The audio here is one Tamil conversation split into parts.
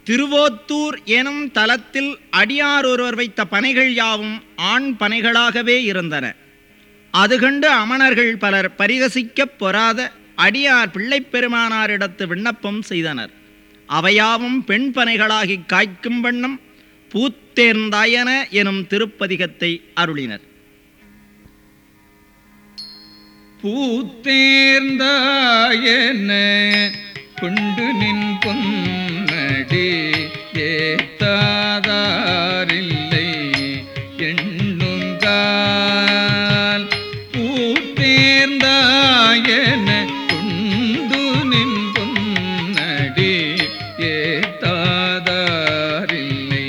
திருவோத்தூர் எனும் தலத்தில் அடியார் ஒருவர் வைத்த பனைகள் யாவும் ஆண் பனைகளாகவே இருந்தன அது கண்டு அமணர்கள் பலர் பரிகசிக்கப் பொறாத அடியார் பிள்ளைப் பெருமானாரிடத்து விண்ணப்பம் செய்தனர் அவையாவும் பெண் பனைகளாகி காய்க்கும் வண்ணம் பூத்தேர்ந்தாயன எனும் திருப்பதிகத்தை அருளினர் பூத்தேர்ந்தாயன கொண்டு நின் பொன்னடி ஏத்தாதாரில்லை எண்ணுங்கால் பூத்தேர்ந்தாயன கொண்டு நின் பொன்னடி ஏத்தாதாரில்லை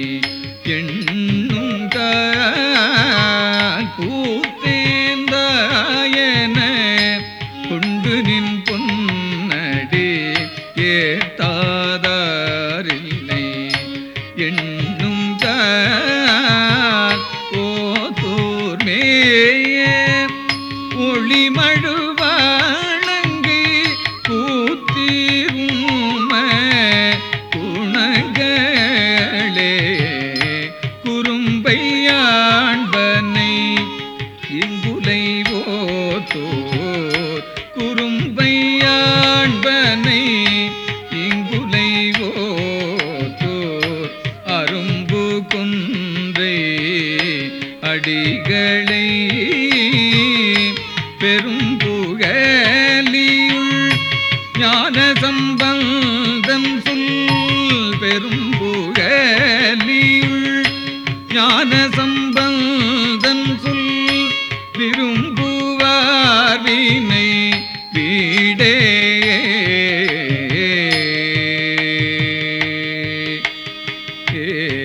எண்ணுங்கால் பூத்தேர்ந்தாயன கொண்டு நின் பொன்னடி ஏத்தாதாரில்லை எண்ணும் ஓத்தூர் மேய ஒளிமழுவாழங்கு கூத்தீரும குணங்களே குறும்பையாண்பனை இங்குலை ஓத்தோர் குறும்பையாண்பனை இங்குலை ஓத்தோர் அரும்பு கொன்றை அடிகளை பெரும்புகலியுள் ஞான சம்பந்தம் சொல் பெரும்புகலியுள் ஞான சம்பந்தம் சொல் விரும்புவார் வினை வீடே ஏ